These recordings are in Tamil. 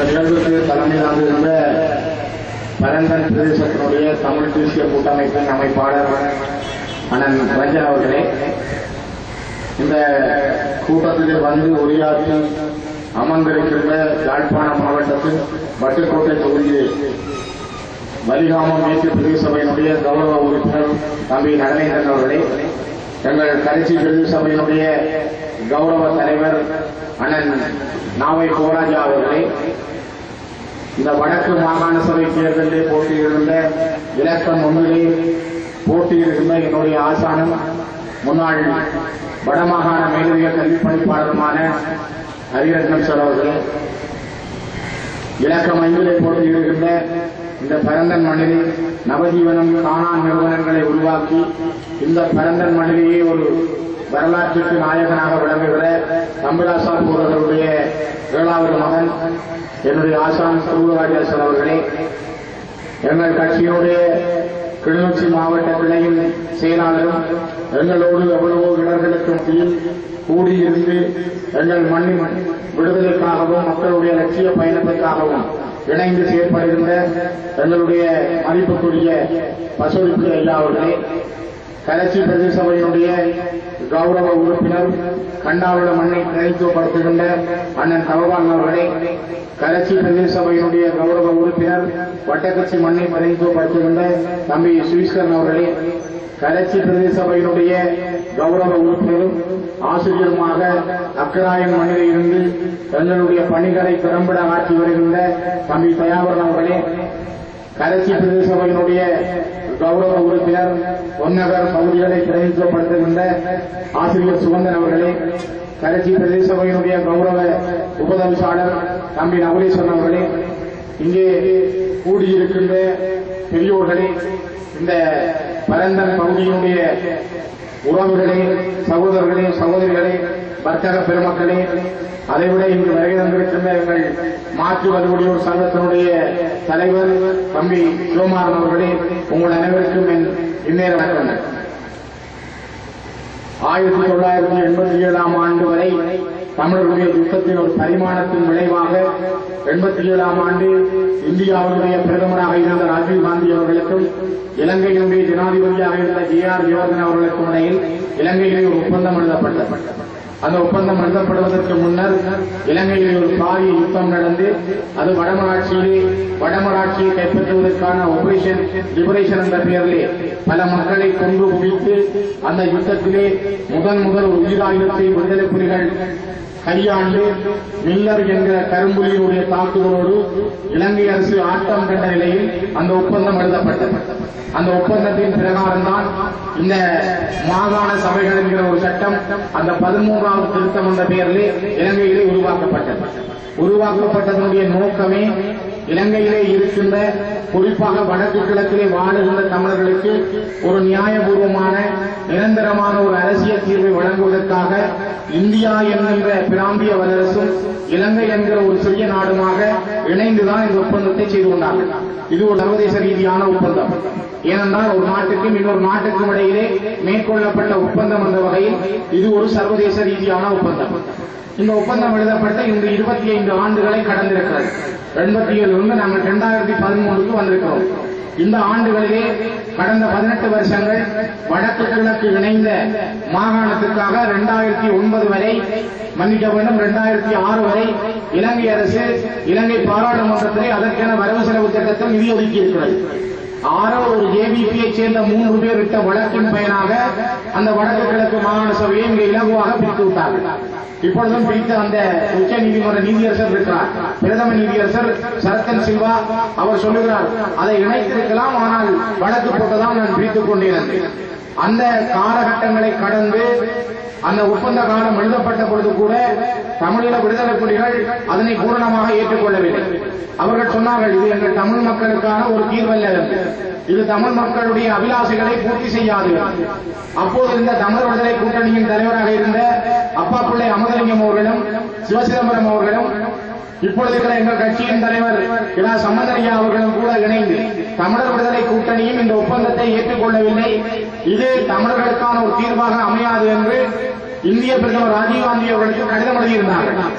இந்த நிகழ்வுக்கு தலைமை தாங்குகின்ற பரந்தன் பிரதேசத்தினுடைய தமிழ் தேசிய கூட்டமைப்பின் அமைப்பாளர் அண்ணன் ரஞ்சன் அவர்களே இந்த கூட்டத்திலே வந்து உரையாற்றி அமர்ந்திருக்கின்ற யாழ்ப்பாண மாவட்டத்தில் வட்டுக்கோட்டை தொகுதி வலிகாமம் மேற்கு பிரதேச சபையினுடைய கௌரவ உறுப்பினர் தம்பி நடனேந்திரன் அவர்களே எங்கள் கரைச்சி பிரதேச சபையினுடைய கௌரவ தலைவர் அண்ணன் நாவை கோராஜா அவர்களே இந்த வடக்கு மாகாண சபை தேர்தலிலே போட்டியிடுகின்ற இலக்கம் ஒன்றிலே போட்டியிடுகின்ற என்னுடைய ஆசானம் முன்னாள் வடமாகாண மேலதிக கல்வி பணிப்பாளருமான ஹரிரத்னம் சார் அவர்களே இலக்கம் ஐந்திலே போட்டியிடுகின்ற இந்த பரந்தன் மண்ணிலே நவஜீவனம் காணான் நிறுவனங்களை உருவாக்கி இந்த பரந்தன் மண்ணிலேயே ஒரு வரலாற்றுக்கு நாயகனாக விளங்குகிற தம்பிராசா போரவருடைய ஏழாவது மகன் என்னுடைய ஆசான் சூரராஜேஸ்வர் அவர்களே எங்கள் கட்சியினுடைய கிளிநொச்சி மாவட்ட கிளையின் செயலாளரும் எங்களோடு எவ்வளவோ இடர்களுக்கு மத்தியில் கூடியிருந்து எங்கள் மண்ணின் விடுதலைக்காகவும் மக்களுடைய லட்சிய பயணத்திற்காகவும் இணைந்து செயற்படுகின்ற எங்களுடைய மதிப்புக்குரிய பசுரிப்பு ஐயா அவர்களே கரைச்சி பிரதேச சபையினுடைய கௌரவ உறுப்பினர் கண்டாவுள்ள மண்ணை நினைத்துப்படுத்துகின்ற அண்ணன் தவபால் அவர்களே கரைச்சி பிரதேச சபையினுடைய கௌரவ உறுப்பினர் வட்டக்கட்சி மண்ணை பிரதித்துவப்படுத்துகின்ற தம்பி சுவிஸ்கரன் அவர்களே கரைச்சி பிரதேச சபையினுடைய கௌரவ உறுப்பினரும் ஆசிரியருமாக அக்கராயன் மண்ணிலே இருந்து எங்களுடைய பணிகளை திறம்பட ஆற்றி வருகின்ற தம்பி தயாவரன் அவர்களே கரைச்சி பிரதேச சபையினுடைய கௌரவ உறுப்பினர் பொன்னகர் பகுதிகளை பிரதிநிதித்துவப்படுத்துகின்ற ஆசிரியர் சுகந்தன் அவர்களே கரைச்சி பிரதேச சபையினுடைய கௌரவ உபதவிசாளர் தம்பி நவலேஸ்வரன் அவர்களே இங்கே கூடியிருக்கின்ற பெரியோர்களே இந்த பரந்தன் பகுதியினுடைய உறவுகளே சகோதரர்களே சகோதரிகளே வர்த்தக பெருமக்களே அதைவிட இங்கு வருகை தந்திருக்கின்ற எங்கள் மாற்று வலுவடியோர் சங்கத்தினுடைய தலைவர் தம்பி சிவமாறன் அவர்களே உங்கள் அனைவருக்கும் என் இந்நேர வணக்கங்கள் ஆயிரத்தி தொள்ளாயிரத்தி எண்பத்தி ஏழாம் ஆண்டு வரை தமிழர்களுடைய யுத்தத்தின் ஒரு பரிமாணத்தின் விளைவாக எண்பத்தி ஏழாம் ஆண்டு இந்தியாவுடைய பிரதமராக இருந்த ராஜீவ் காந்தி அவர்களுக்கும் இலங்கையினுடைய ஜனாதிபதியாக இருந்த ஜே ஆர் ஜெயவர்தன் அவர்களுக்கும் இடையில் இலங்கையிலே ஒரு ஒப்பந்தம் எழுதப்பட்டது அந்த ஒப்பந்தம் எழுதப்படுவதற்கு முன்னர் இலங்கையில் ஒரு பாரிய யுத்தம் நடந்து அது வடமராட்சியிலே வடமராட்சியை கைப்பற்றுவதற்கான ஆபரேஷன் லிபரேஷன் என்ற பெயரிலே பல மக்களை கொண்டு குவித்து அந்த யுத்தத்திலே முதன் முதல் ஒரு உயிராயுதத்தை விடுதலை புலிகள் கையாண்டு மில்லர் என்கிற கரும்புலியினுடைய தாக்குதலோடு இலங்கை அரசு ஆட்டம் கண்ட நிலையில் அந்த ஒப்பந்தம் எழுதப்பட்டது அந்த ஒப்பந்தத்தின் பிரகாரம் தான் இந்த மாகாண சபைகள் என்கிற ஒரு சட்டம் அந்த பதிமூன்றாவது திருத்தம் என்ற பெயரிலே இலங்கையிலே உருவாக்கப்பட்டது உருவாக்கப்பட்டதனுடைய நோக்கமே இலங்கையிலே இருக்கின்ற குறிப்பாக வடக்கு கிழக்கிலே வாழுகின்ற தமிழர்களுக்கு ஒரு நியாயபூர்வமான நிரந்தரமான ஒரு அரசியல் தீர்வை வழங்குவதற்காக இந்தியா என்கின்ற பிராந்திய வல்லரசும் இலங்கை என்கிற ஒரு சிறிய நாடுமாக இணைந்துதான் இந்த ஒப்பந்தத்தை செய்து கொண்டார்கள் இது ஒரு சர்வதேச ரீதியான ஒப்பந்தம் ஏனென்றால் ஒரு நாட்டுக்கும் இன்னொரு நாட்டுக்கும் இடையிலே மேற்கொள்ளப்பட்ட ஒப்பந்தம் என்ற வகையில் இது ஒரு சர்வதேச ரீதியான ஒப்பந்தம் இந்த ஒப்பந்தம் எழுதப்பட்டு இந்த இருபத்தி ஐந்து ஆண்டுகளை கடந்திருக்கிறது எண்பத்தி ஏழுல நாங்கள் இரண்டாயிரத்தி பதிமூணுக்கு வந்திருக்கிறோம் இந்த ஆண்டுகளிலே கடந்த பதினெட்டு வருஷங்கள் வடக்கு கிழக்கு இணைந்த மாகாணத்திற்காக இரண்டாயிரத்தி ஒன்பது வரை மன்னிக்க வேண்டும் இரண்டாயிரத்தி ஆறு வரை இலங்கை அரசு இலங்கை பாராளுமன்றத்திலே அதற்கென வரவு செலவு திட்டத்தில் நிதி ஒதுக்கி இருக்கிறது ஆரோ ஒரு ஜேபிபியை சேர்ந்த மூன்று பேர் இட்ட வழக்கின் பயனாக அந்த வடக்கு கிழக்கு மாகாண சபையை இங்கே இலகுவாக பிரித்து விட்டார்கள் இப்பொழுதும் பிரித்த அந்த உச்ச நீதிமன்ற நீதியரசர் இருக்கிறார் பிரதம நீதியரசர் சரத்தன் சில்வா அவர் சொல்லுகிறார் அதை இணைத்திருக்கலாம் ஆனால் வழக்கு போட்டுதான் நான் பிரித்துக் கொண்டிருந்தேன் அந்த காலகட்டங்களை கடந்து அந்த ஒப்பந்த காலம் எழுதப்பட்ட பொழுது கூட தமிழீழ விடுதலை புலிகள் அதனை பூரணமாக ஏற்றுக்கொள்ளவில்லை அவர்கள் சொன்னார்கள் இது எங்கள் தமிழ் மக்களுக்கான ஒரு தீர்வல்ல என்று. இது தமிழ் மக்களுடைய அபிலாசைகளை பூர்த்தி செய்யாது அப்போது இருந்த தமிழ் விடுதலை கூட்டணியின் தலைவராக இருந்த அப்பா பிள்ளை அமதலிங்கம் அவர்களும் சிவசிதம்பரம் அவர்களும் இப்பொழுது இருக்கிற எங்கள் கட்சியின் தலைவர் இரா சம்பந்தனையா அவர்களும் கூட இணைந்து தமிழர் விடுதலை கூட்டணியும் இந்த ஒப்பந்தத்தை ஏற்றுக்கொள்ளவில்லை இது தமிழர்களுக்கான ஒரு தீர்வாக அமையாது என்று இந்திய பிரதமர் ராஜீவ்காந்தி அவர்களுக்கு கடிதம் எழுதியிருந்தார்கள்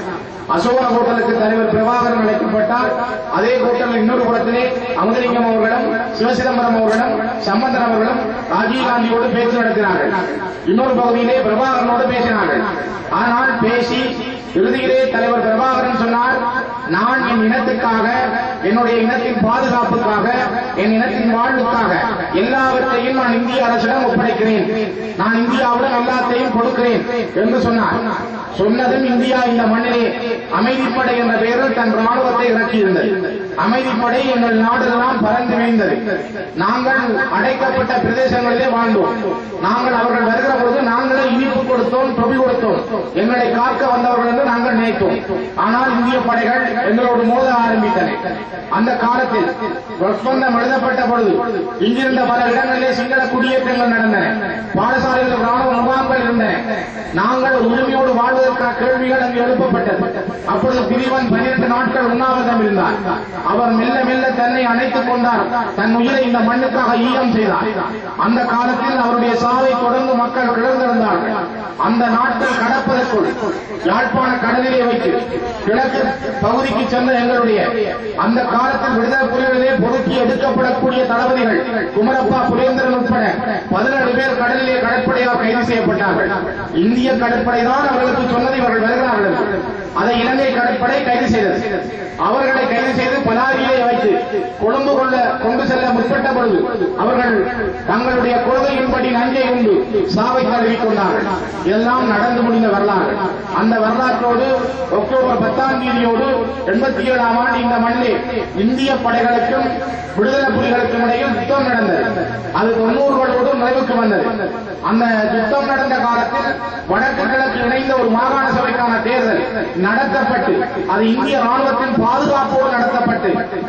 அசோகா ஹோட்டலுக்கு தலைவர் பிரபாகரன் அழைக்கப்பட்டார் அதே ஹோட்டலில் இன்னொரு புறத்திலே அமுதலிங்கம் அவர்களும் சிவசிதம்பரம் அவர்களும் சம்பந்தன் அவர்களும் ராஜீவ்காந்தியோடு பேச்சு நடத்தினார்கள் இன்னொரு பகுதியிலே பிரபாகரனோடு பேசினார்கள் ஆனால் பேசி இறுதியிலே தலைவர் பிரபாகரன் சொன்னார் நான் என் இனத்துக்காக என்னுடைய இனத்தின் பாதுகாப்புக்காக என் இனத்தின் வாழ்வுக்காக எல்லாவற்றையும் நான் இந்திய அரசிடம் ஒப்படைக்கிறேன் நான் இந்தியாவுடன் எல்லாத்தையும் கொடுக்கிறேன் என்று சொன்னார் சொன்னதும் இந்தியா இந்த மண்ணிலே அமைதிப்படை என்ற பெயரில் தன் ராணுவத்தை இறக்கியிருந்தது அமைதிப்படை எங்கள் நாடெல்லாம் பறந்து வீழ்ந்தது நாங்கள் அடைக்கப்பட்ட பிரதேசங்களிலே வாழ்ந்தோம் நாங்கள் அவர்கள் வருகிற பொழுது நாங்களே இனிப்பு கொடுத்தோம் தொகை கொடுத்தோம் எங்களை காக்க வந்தவர்கள் என்று நாங்கள் நினைத்தோம் ஆனால் இந்திய படைகள் எங்களோடு மோத ஆரம்பித்தன அந்த காலத்தில் ஒப்பந்தம் எழுதப்பட்ட பொழுது இங்கிருந்த பல இடங்களிலே சிங்கள குடியேற்றங்கள் நடந்தன பாடசாலைகள் ராணுவ முகாம்கள் இருந்தன நாங்கள் உரிமையோடு வாழ்வதற்கான கேள்விகள் அங்கு எழுப்பப்பட்டது அப்பொழுது பிரிவன் பன்னிரண்டு நாட்கள் உண்ணாவிரதம் இருந்தார் அவர் மெல்ல மெல்ல தன்னை அணைத்துக் கொண்டார் தன் உயிரை இந்த மண்ணுக்காக ஈயம் செய்தார் அந்த காலத்தில் அவருடைய சாவை தொடர்ந்து மக்கள் கிளர்ந்திருந்தார்கள் அந்த நாட்கள் கடப்பதற்குள் யாழ்ப்பாண கடலிலே வைத்து கிழக்கு பகுதிக்கு சென்ற எங்களுடைய அந்த காலத்தில் விடுதலை புலிகளிலே பொறுக்கி எடுக்கப்படக்கூடிய தளபதிகள் குமரப்பா புலேந்திரன் உட்பட பதினேழு பேர் கடலிலே கடற்படையால் கைது செய்யப்பட்டார்கள் இந்திய கடற்படை தான் அவர்களுக்கு சொன்னதை இவர்கள் வருகிறார்கள் அதை இலங்கை கடற்படை கைது செய்தது அவர்களை கைது செய்து பலாரியிலே வைத்து கொழும்பு கொள்ள கொண்டு செல்ல முற்பட்ட பொழுது அவர்கள் தங்களுடைய கொள்கையின்படி நஞ்சை உண்டு சாவை தழுவி கொண்டார்கள் இதெல்லாம் நடந்து முடிந்த வரலாறு அந்த வரலாற்றோடு அக்டோபர் பத்தாம் தேதியோடு எண்பத்தி ஏழாம் ஆண்டு இந்த மண்ணில் இந்திய படைகளுக்கும் விடுதலை புலிகளுக்கும் இடையில் யுத்தம் நடந்தது அது தொண்ணூறுகளோடு நிறைவுக்கு வந்தது அந்த யுத்தம் நடந்த காலத்தில் வடக்கு கிழக்கு இணைந்த ஒரு மாகாண சபைக்கான தேர்தல் நடத்தப்பட்டு அது இந்திய ராணுவத்தின் பாதுகாப்போடு நடத்தப்பட்டு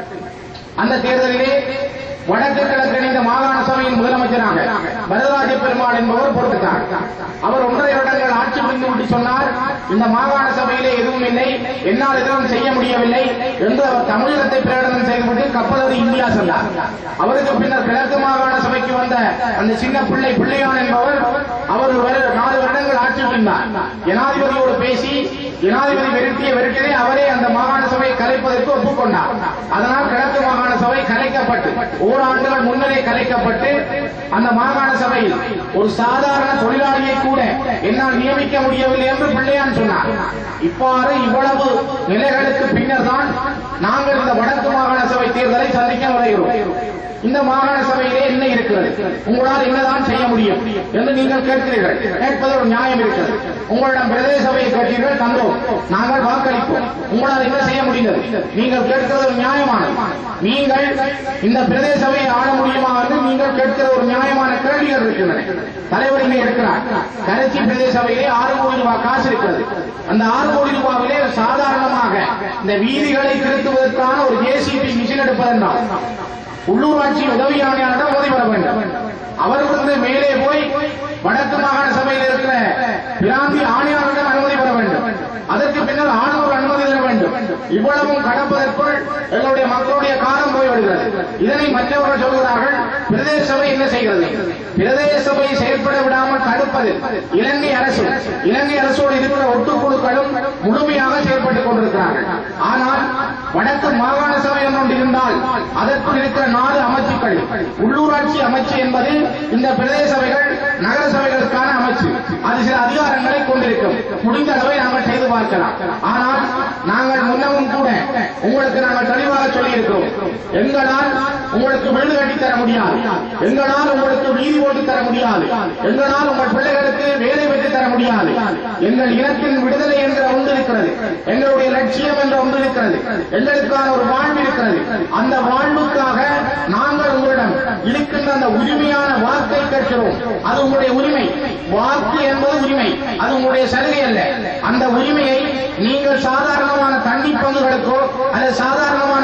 அந்த தேர்தலிலே வடக்கு கிழக்கு இணைந்த மாகாண சபையின் முதலமைச்சராக வரதராஜ பெருமாள் என்பவர் பொறுப்பேற்றார் அவர் ஒன்றரை வருடங்கள் ஆட்சி புரிந்து விட்டு சொன்னார் இந்த மாகாண சபையிலே எதுவும் இல்லை என்னால் எதுவும் செய்ய முடியவில்லை என்று அவர் தமிழகத்தை பிரகடனம் செய்துவிட்டு கப்பலோடு இந்தியா சென்றார் அவருக்கு பின்னர் கிழக்கு மாகாண சபைக்கு வந்த அந்த சின்ன பிள்ளை பிள்ளையான் என்பவர் அவர் ஒரு நாலு வருடங்கள் ஆட்சி புரிந்தார் ஜனாதிபதியோடு பேசி ஜனாதிபதி விரட்டிய விரட்டிலே அவரே அந்த மாகாண சபையை கலைப்பதற்கு ஒப்புக்கொண்டார் அதனால் கிழக்கு மாகாண சபை கலைக்கப்பட்டு ஓராண்டுகள் முன்னரே கலைக்கப்பட்டு அந்த மாகாண சபையில் ஒரு சாதாரண தொழிலாளியை கூட என்னால் நியமிக்க முடியவில்லை என்று பிள்ளையான் சொன்னார் இவ்வாறு இவ்வளவு நிலைகளுக்கு பின்னர் தான் நாங்கள் இந்த வடக்கு மாகாண சபை தேர்தலை சந்திக்க வருகிறோம் இந்த மாகாண சபையிலே என்ன இருக்கிறது உங்களால் என்னதான் செய்ய முடியும் என்று நீங்கள் கேட்கிறீர்கள் கேட்பது ஒரு நியாயம் இருக்கிறது உங்களிடம் பிரதேச சபையை கேட்டீர்கள் தந்தோம் நாங்கள் வாக்களிப்போம் உங்களால் என்ன செய்ய முடிந்தது நீங்கள் கேட்கிறது ஒரு நியாயமானது நீங்கள் இந்த பிரதேச சபையை ஆள முடியுமா என்று நீங்கள் கேட்கிற ஒரு நியாயமான கேள்விகள் இருக்கின்றன தலைவர் இங்கே இருக்கிறார் கரைச்சி பிரதேச சபையிலே ஆறு கோடி ரூபாய் காசு இருக்கிறது அந்த ஆறு கோடி ரூபாவிலே சாதாரணமாக இந்த வீதிகளை திருத்துவதற்கான ஒரு ஜேசிபி மிஷின் எடுப்பதென்றால் உள்ளூராட்சி உதவி ஆணையாளரிடம் உதவி பெற வேண்டும் அவர்களுக்கு மேலே போய் வடக்கு மாகாண சபையில் இருக்கிற பிராந்திய ஆணையாளரிடம் அனுமதி பெற வேண்டும் அதற்கு பின்னர் ஆணவர் அனுமதி தர வேண்டும் இவ்வளவும் கடப்பதற்குள் எங்களுடைய மக்களுடைய காலம் போய்விடுகிறது இதனை மற்றவர்கள் சொல்கிறார்கள் பிரதேச சபை என்ன செய்கிறது பிரதேச சபை செயல்பட விடாமல் தடுப்பது இலங்கை அரசு இலங்கை அரசோடு இருக்கிற ஒட்டுக்குழுக்களும் முழுமையாக செயல்பட்டுக் கொண்டிருக்கிறார்கள் ஆனால் வடக்கு மாகாண சபை ஒன்று இருந்தால் அதற்குள் இருக்கிற நாலு அமைச்சுக்கள் உள்ளூராட்சி அமைச்சு என்பது இந்த பிரதேச சபைகள் நகர சபைகளுக்கான அமைச்சு அது சில அதிகாரங்களை கொண்டிருக்கும் முடிந்த அளவை நாங்கள் செய்து பார்க்கலாம் ஆனால் நாங்கள் முன்னமும் கூட உங்களுக்கு நாங்கள் தெளிவாக சொல்லியிருக்கிறோம் எங்களால் உங்களுக்கு வீடு கட்டி தர முடியாது எங்களால் உங்களுக்கு வீதி போட்டு தர முடியாது எங்களால் உங்கள் பிள்ளைகளுக்கு வேலை பெற்று தர முடியாது எங்கள் இனத்தின் விடுதலை என்ற ஒன்று இருக்கிறது எங்களுடைய லட்சியம் என்ற ஒன்று இருக்கிறது எங்களுக்கான ஒரு வாழ்வு இருக்கிறது அந்த வாழ்வுக்காக நாங்கள் உங்களிடம் இருக்கின்ற அந்த உரிமையான வாக்கை கேட்கிறோம் அது உங்களுடைய உரிமை வாக்கு என்பது உரிமை அது உங்களுடைய சலுகை அல்ல அந்த உரிமையை நீங்கள் சாதாரணமான தண்ணி பங்குகளுக்கோ அல்லது சாதாரணமான சலுகைகள்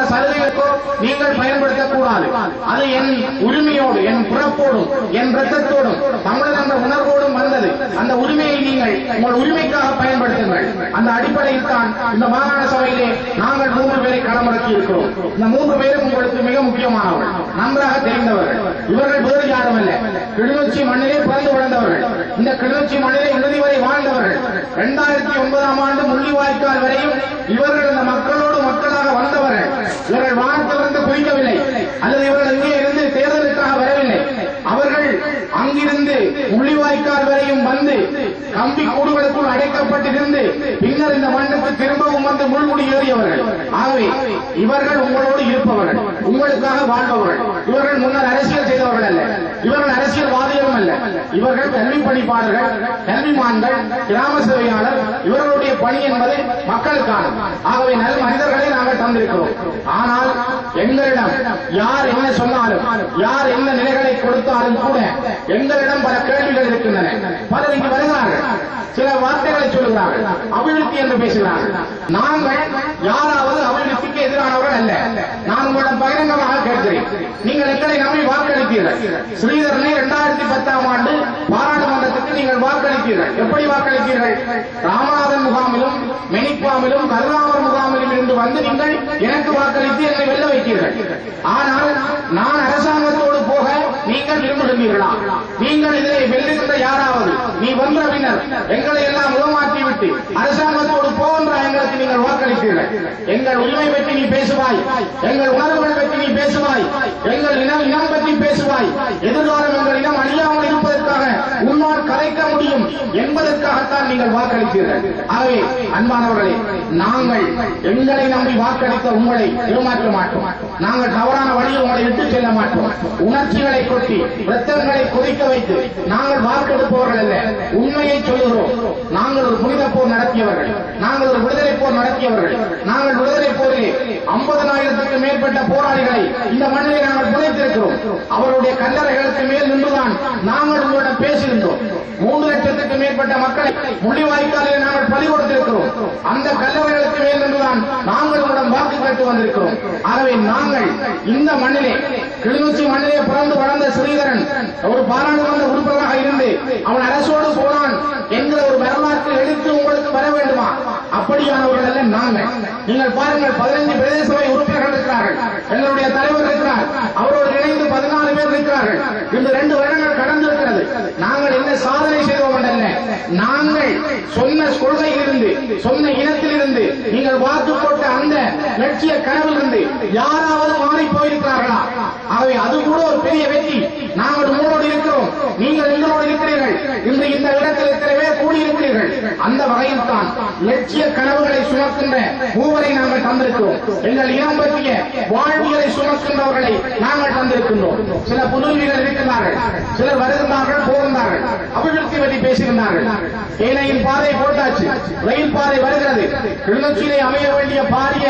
காரியங்களுக்கோ நீங்கள் பயன்படுத்தக்கூடாது அது என் உரிமையோடு என் பிறப்போடும் என் ரத்தத்தோடும் தமிழர் என்ற உணர்வோடும் வந்தது அந்த உரிமையை நீங்கள் உங்கள் உரிமைக்காக பயன்படுத்துங்கள் அந்த அடிப்படையில் தான் இந்த மாகாண சபையிலே நாங்கள் மூன்று பேரை களமிறக்கி இருக்கிறோம் இந்த மூன்று பேரும் உங்களுக்கு மிக முக்கியமானவர்கள் நன்றாக தெரிந்தவர்கள் இவர்கள் வேறு யாரும் அல்ல கிளிநொச்சி மண்ணிலே பிறந்து வளர்ந்தவர்கள் இந்த கிளிநொச்சி மண்ணிலே இறுதி வரை வாழ்ந்தவர்கள் இரண்டாயிரத்தி ஒன்பதாம் ஆண்டு முள்ளிவாய்க்கால் வரையும் இவர்கள் இந்த மக்களோடு மக்களாக வந்தவர்கள் இவர்கள் வானத்திலிருந்து குதிக்கவில்லை அல்லது இவர்கள் இங்கே இருந்து தேர்தலுக்காக வரவில்லை அவர்கள் அங்கிருந்து முள்ளிவாய்க்கால் வரையும் வந்து கம்பி கூடுகளுக்குள் அடைக்கப்பட்டிருந்து பின்னர் இந்த மண்ணுக்கு திரும்பவும் வந்து முள்முடி ஏறியவர்கள் ஆகவே இவர்கள் உங்களோடு இருப்பவர்கள் உங்களுக்காக வாழ்பவர்கள் இவர்கள் முன்னர் அரசியல் செய்தவர்கள் அல்ல இவர்கள் அரசியல்வாதிகளும் அல்ல இவர்கள் கல்வி பணிப்பாளர்கள் கல்விமான்கள் கிராம சேவையாளர் இவர்களுடைய பணி என்பது மக்களுக்கானது ஆகவே நல்ல மனிதர்களை நாங்கள் தந்திருக்கிறோம் ஆனால் எங்களிடம் யார் என்ன சொன்னாலும் யார் என்ன நிலைகளை கொடுத்தாலும் கூட எங்களிடம் பல கேள்விகள் இருக்கின்றன பலர் இங்கு வருகிறார்கள் சில வார்த்தைகளை சொல்லுகிறார்கள் அபிவிருத்தி என்று பேசுகிறார்கள் நாங்கள் யாராவது அபிவிருத்திக்கு எதிரானவர்கள் அல்ல நான் உங்களிடம் பகிரங்கமாக கேட்கிறேன் நீங்கள் எங்களை நம்பி வாக்களித்தீர்கள் ஸ்ரீதரனை இரண்டாயிரத்தி பத்தாம் ஆண்டு பாராளுமன்றத்துக்கு நீங்கள் வாக்களித்தீர்கள் எப்படி வாக்களித்தீர்கள் ராமநாதன் முகாமிலும் மெனிப்பாமிலும் கருணாமர் முகாமிலும் இருந்து வந்து நீங்கள் எனக்கு வாக்களித்து என்னை வெல்ல வைத்தீர்கள் ஆனால் நான் அரசாங்கத்தோடு போக நீங்கள் விரும்புகின்றீர்களா நீங்கள் இதை வெல்லுகின்ற யாராவது நீ வென்ற பின்னர் எங்களை எல்லாம் உருமாற்றி விட்டு அரசாங்கத்தோடு போகின்ற எங்களுக்கு நீங்கள் வாக்களித்தீர்கள் எங்கள் உரிமை பற்றி நீ பேசுவாய் எங்கள் உணர்வுகள் பற்றி நீ பேசுவாய் எங்கள் இனம் இனம் பற்றி பேசுவாய் எதிர்காலம் எங்கள் இனம் அழியாமல் இருப்பதற்காக உன்னால் கலைக்க முடியும் என்பதற்காகத்தான் நீங்கள் வாக்களித்தீர்கள் ஆகவே அன்பானவர்களே நாங்கள் எங்களை நம்பி வாக்களித்த உங்களை ஏமாற்ற மாட்டோம் நாங்கள் தவறான வழியில் உங்களை விட்டு செல்ல மாட்டோம் உணர்ச்சிகளை கொட்டி ரத்தங்களை கொதிக்க வைத்து நாங்கள் வாக்கெடுப்பவர்கள் அல்ல உண்மையை சொல்லுகிறோம் நாங்கள் ஒரு புனித போர் நடத்தியவர்கள் நாங்கள் ஒரு விடுதலை போர் நடத்தியவர்கள் நாங்கள் விடுதலை போரிலே ஐம்பதனாயிரத்துக்கு மேற்பட்ட போராளிகளை இந்த மண்ணிலே நாங்கள் புதைத்திருக்கிறோம் அவருடைய கல்லறைகளுக்கு மேல் நின்றுதான் நாங்கள் உங்களிடம் பேசுகின்றோம் மூன்று லட்சத்துக்கு மேற்பட்ட மக்களை முள்ளிவாய்க்காலில் நாங்கள் பலி கொடுத்திருக்கிறோம் அந்த கல்லறைகளுக்கு மேல் நின்றுதான் நாங்கள் உங்களிடம் வாக்கு கேட்டு வந்திருக்கிறோம் ஆகவே நாங்கள் இந்த மண்ணிலே கிளிநொச்சி மண்ணிலே பிறந்து வளர்ந்த ஸ்ரீதரன் ஒரு பாராளுமன்ற உறுப்பினராக இருந்து அவன் அரசோடு போனான் என்கிற ஒரு வரலாற்று எழுத்து உங்களுக்கு வர வேண்டுமா அப்படியானவர்கள் அல்ல நாங்கள் நீங்கள் பாருங்கள் பதினைந்து பிரதேச சபை உறுப்பினர்கள் இருக்கிறார்கள் எங்களுடைய தலைவர் இருக்கிறார் அவரோடு இணைந்து பதினாலு பேர் இருக்கிறார்கள் இந்த ரெண்டு வருடங்கள் கடந்து இருக்கிறது நாங்கள் என்ன சாதனை செய்தோம் அல்ல நாங்கள் சொன்ன கொள்கையிலிருந்து சொன்ன இனத்திலிருந்து நீங்கள் வாக்கு போட்ட அந்த லட்சிய கனவிலிருந்து யாராவது மாறி போயிருக்கிறார்களா ஆகவே அது கூட ஒரு பெரிய வெற்றி நாங்கள் உங்களோடு இருக்கிறோம் நீங்கள் எங்களோடு இருக்கிறீர்கள் இன்று இந்த இடத்தில் எத்தனை பேர் கூடியிருக்கிறீர்கள் அந்த வகையில் தான் லட்சிய கனவுகளை சுமக்கின்ற மூவரை நாங்கள் தந்திருக்கிறோம் எங்கள் இனம் பற்றிய வாழ்வியலை சுமக்கின்றவர்களை நாங்கள் தந்திருக்கின்றோம் சில புதுவிகள் இருக்கிறார்கள் சிலர் வருகின்றார்கள் போகின்றார்கள் அபிவிருத்தி பற்றி பேசுகின்றார்கள் ஏனையின் பாதை போட்டாச்சு ரயில் பாதை வருகிறது கிளிநொச்சியிலே அமைய வேண்டிய பாரிய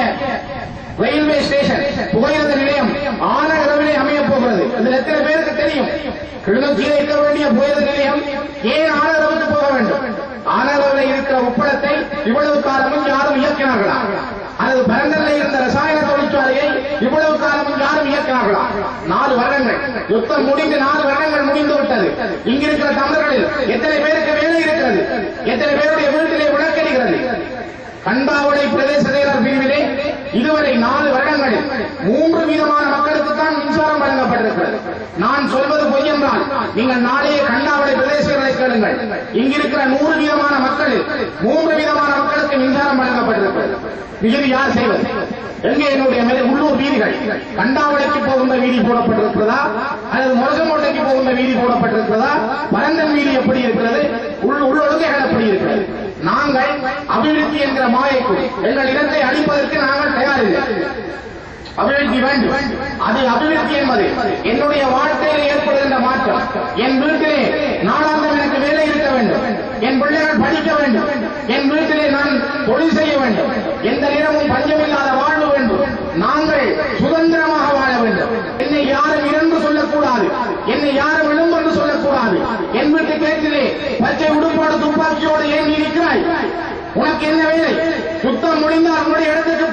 ரயில்வே ஸ்டேஷன் புகையிரத நிலையம் ஆன அளவிலே அமைய போகிறது இதில் எத்தனை பேருக்கு தெரியும் கிளிநொச்சியில் இருக்க வேண்டிய புகையிரத நிலையம் ஏன் ஆன அளவுக்கு போக வேண்டும் ஆன அளவில் இருக்கிற உப்பளத்தை இவ்வளவு காலமும் யாரும் இயக்கினார்களா அல்லது பரந்தல்ல இருந்த ரசாயன தொழிற்சாலையை இவ்வளவு காலமும் யாரும் இயக்கினார்களா நாலு வருடங்கள் யுத்தம் முடிந்து நாலு வருடங்கள் முடிந்து விட்டது இங்கிருக்கிற தமிழர்களில் எத்தனை பேருக்கு வேலை இருக்கிறது எத்தனை பேருடைய வீட்டிலே விளக்கெடுகிறது கண்டாவளை பிரதேச செயலர் பிரிவிலே இதுவரை நாலு வருடங்களில் மூன்று விதமான மக்களுக்கு தான் மின்சாரம் வழங்கப்பட்டிருக்கிறது நான் சொல்வது பொய் என்றால் நீங்கள் நாளையே கண்டாவளை பிரதேசங்களை கேளுங்கள் இங்கிருக்கிற நூறு விதமான மக்களில் மூன்று விதமான மக்களுக்கு மின்சாரம் வழங்கப்பட்டிருக்கிறது இது யார் செய்வது எங்கே என்னுடைய மேலே உள்ளூர் வீதிகள் கண்டாவளைக்கு போகின்ற வீதி போடப்பட்டிருக்கிறதா அல்லது முரசமோட்டைக்கு போகின்ற வீதி போடப்பட்டிருக்கிறதா பரந்தன் வீதி எப்படி இருக்கிறது உள் உள்ளொழுகைகள் எப்படி இருக்கிறது நாங்கள் அபிவிருத்தி என்கிற மாயைக்கு எங்கள் இடத்தை அழிப்பதற்கு நாங்கள் தயாரில்லை அபிவிருத்தி வேண்டும் அது அபிவிருத்தி என்பது என்னுடைய வாழ்க்கையில் ஏற்படுகின்ற மாற்றம் என் வீட்டிலே நாளாந்தம் எனக்கு வேலை இருக்க வேண்டும் என் பிள்ளைகள் படிக்க வேண்டும் என் வீட்டிலே நான் தொழில் செய்ய வேண்டும் எந்த நேரமும் பஞ்சமில்லாத வாழ்வு வேண்டும் நாங்கள் சுதந்திரமாக வாழ வேண்டும் என்னை யாரும் இறந்து சொல்லக்கூடாது என்னை யாரும் விழும்பு என்று சொல்லக்கூடாது என் வீட்டு கேட்டிலே பச்சை உடுப்போடு துப்பாக்கியோடு ஏன் நீ இருக்கிறாய் உனக்கு என்ன வேலை சுத்தம் முடிந்தால் உன்னுடைய இடத்துக்கு போ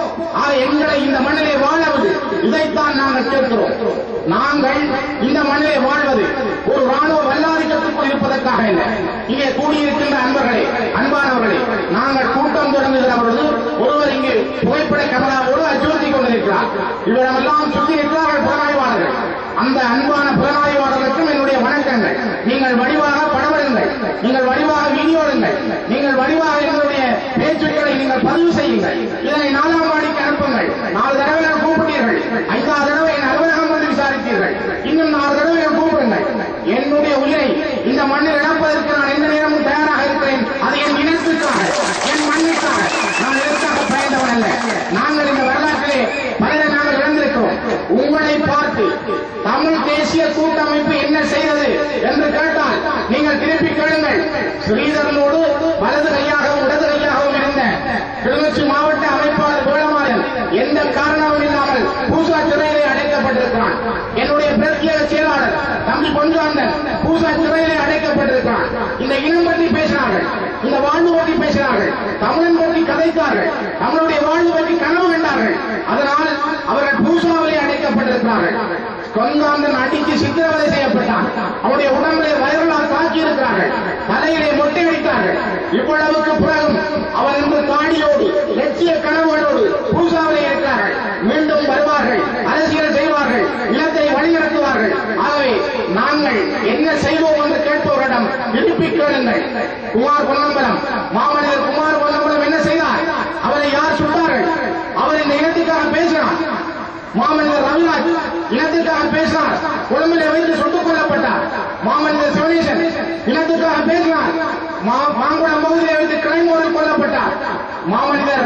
ஆக எங்களை இந்த மண்ணிலே வாழவது இதைத்தான் நாங்கள் கேட்கிறோம் நாங்கள் இந்த மண்ணிலே வாழ்வது ஒரு ராணுவ வல்லாதிக்கத்துக்குள் இருப்பதற்காக இல்லை இங்கே கூடியிருக்கின்ற அன்பர்களே அன்பானவர்களே நாங்கள் கூட்டம் தொடங்குகிற பொழுது ஒருவர் இங்கு புகைப்பட கேமராவோடு அச்சுறுத்திக் கொண்டிருக்கிறார் இவரெல்லாம் சுற்றி இருக்கிறார்கள் புலனாய்வாளர்கள் அந்த அன்பான புலனாய்வாளர்களுக்கும் என்னுடைய வணக்கங்கள் நீங்கள் வடிவாக படவருங்கள் நீங்கள் வடிவாக வீடியோ எடுங்கள் நீங்கள் வடிவாக எங்களுடைய பேச்சுக்களை நீங்கள் பதிவு செய்யுங்கள் இதனை நாலாம் வாடிக்கு அனுப்புங்கள் நாலு தடவை நான் கூப்பிட்டீர்கள் ஐந்தாவது தடவை என் அலுவலகம் வந்து விசாரித்தீர்கள் இன்னும் நாலு தடவை நான் கூப்பிடுங்கள் என்னுடைய உயிரை இந்த மண்ணில் இழப்பதற்கு நான் எந்த நேரமும் தயாராக இருக்கிறேன் அது என் இனத்துக்காக என் மண்ணுக்காக நான் எதற்காக பயந்தவன் அல்ல நாங்கள் இந்த வரலாற்றிலே பலரை நாங்கள் இழந்திருக்கிறோம் உங்களை பார்த்து தமிழ் தேசிய கூட்டமைப்பு என்ன செய்தது என்று கேட்டால் நீங்கள் திருப்பி கேளுங்கள் ஸ்ரீதரனோடு வலது கையாகவும் இடது கையாகவும் இருந்த கிளிநொச்சி மாவட்ட அமைப்பாளர் வேளமாறன் எந்த காரணமும் இல்லாமல் பூசா சிறையிலே அடைக்கப்பட்டிருக்கிறான் என்னுடைய பிரத்யேக செயலாளர் தம்பி பொன்றாந்தன் பூசா சிறையிலே அடைக்கப்பட்டிருக்கிறான் இந்த இனம் பற்றி பேசினார்கள் இந்த வாழ்வு பற்றி பேசினார்கள் தமிழன் பற்றி கதைத்தார்கள் தமிழுடைய வாழ்வு பற்றி கனவு கண்டார்கள் அதனால் அவர்கள் பூசாவிலே அடைக்கப்பட்டிருக்கிறார்கள் கொந்தாந்தன் அடித்து சித்திரவதை செய்யப்பட்டான் அவருடைய உடம்பிலே வயர்களால் தாக்கி இருக்கிறார்கள் தலையிலே மொட்டை வைத்தார்கள் இவ்வளவுக்கு பிறகும் அவர் இன்று தாடியோடு லட்சிய கனவுகளோடு பூசாவிலே இருக்கிறார்கள் மீண்டும் வருவார்கள் அரசியல் செய்வார்கள் நிலத்தை வழிநடத்துவார்கள் ஆகவே நாங்கள் என்ன செய்வோம் என்று கேட்பவரிடம் திருப்பி கேளுங்கள் குமார் பொன்னம்பலம் மாமனிதர் குமார் பொன்னம்பலம் என்ன செய்தார் அவரை யார் சுட்டார்கள் அவர் இந்த இனத்துக்காக பேசினார் மாமனிதர் ரவிராஜ் இனத்துக்காக பேசினார் கொழும்பிலே வைத்து சுட்டுக் கொல்லப்பட்டார் மாமனிதர் சிவனேசன் இனத்துக்காக பேசினார் மா- மாங்குளம் பகுதியிலே வைத்து கிளைமோரில் கொல்லப்பட்டார் மாமனிதர்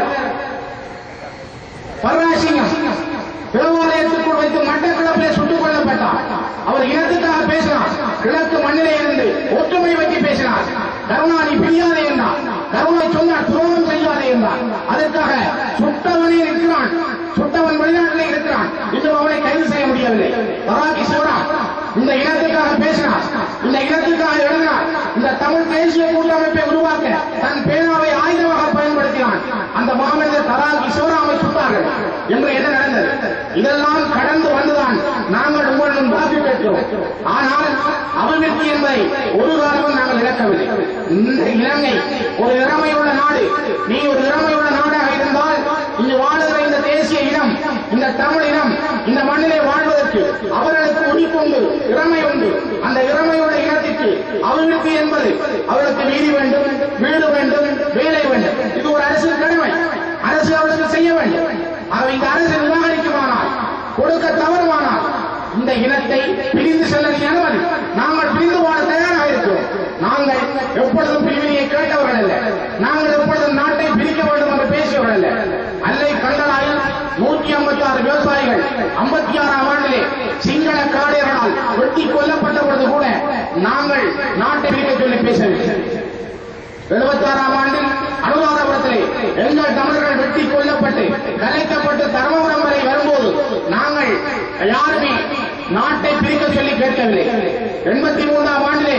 பர்ராசிங்கம் தேவாலயத்துக்குள் வைத்து மட்டக்கிழப்பிலே சுட்டுக் கொல்லப்பட்டார் அவர் இனத்துக்காக பேசினார் கிழக்கு மண்ணிலே இருந்து ஒற்றுமை பற்றி பேசினார் கருணாநிதி பிரியாதே என்றார் கருணை சொன்னார் துரோகம் செய்யாதே என்றார் அதற்காக சுட்டவனே இருக்கிறான் சுட்டவன் வெளிநாட்டிலே இருக்கிறான் இன்னும் அவனை கைது செய்ய முடியவில்லை பராக்கி சிவராம் இந்த இனத்துக்காக பேசினார் இந்த இனத்துக்காக எழுதினார் இந்த தமிழ் தேசிய கூட்டமைப்பை உருவாக்க தன் பேனாவை ஆயுதமாக பயன்படுத்தினான் அந்த மாமனிதர் தராகி சிவராமை சுட்டார்கள் என்று என்ன நடந்தது இதெல்லாம் கடந்து வந்துதான் நாங்கள் உங்களிடம் வாக்கு கேட்கிறோம் ஆனால் அபிவிருத்தி என்பதை ஒரு காலமும் நாங்கள் இழக்கவில்லை இந்த இலங்கை ஒரு இறமையுள்ள நாடு நீ ஒரு இறமையுள்ள நாடாக இருந்தால் இங்கு வாழுகிற இந்த தேசிய இனம் இந்த தமிழ் இனம் இந்த மண்ணிலே வாழ்வதற்கு அவர்களுக்கு உரிப்புண்டு இறமை உண்டு அந்த இறமையுள்ள இனத்திற்கு அபிவிருத்தி என்பது அவர்களுக்கு நீதி வேண்டும் வீடு வேண்டும் வேலை வேண்டும் இது ஒரு அரசு கடமை அரசு அவர்களுக்கு செய்ய வேண்டும் ஆக இந்த அரசு நிராகரிக்குமானால் கொடுக்க தவறுமானால் இந்த இனத்தை பிரிந்து செல்ல நீ அனுமதி நாங்கள் பிரிந்து வாழ தயாராக இருக்கிறோம் நாங்கள் எப்பொழுதும் பிரிவினையை கேட்டவர்கள் அல்ல நாங்கள் எப்பொழுதும் நாட்டை பிரிக்க வேண்டும் என்று பேசியவர்கள் அல்ல அல்லை கண்டலாயில் நூற்றி ஐம்பத்தி ஆறு விவசாயிகள் ஐம்பத்தி ஆறாம் ஆண்டிலே சிங்கள காடையர்களால் வெட்டி கொல்லப்பட்ட பொழுது கூட நாங்கள் நாட்டை பிரிக்க சொல்லி பேசவில்லை எழுபத்தாறாம் ஆண்டில் அனுராதபுரத்திலே எங்கள் தமிழர்கள் வெட்டி கொல்லப்பட்டு கலைக்கப்பட்டு தர்மபுரம் வரை வரும்போது நாங்கள் யாருமே நாட்டை பிரிக்க சொல்லி கேட்கவில்லை எண்பத்தி மூன்றாம் ஆண்டிலே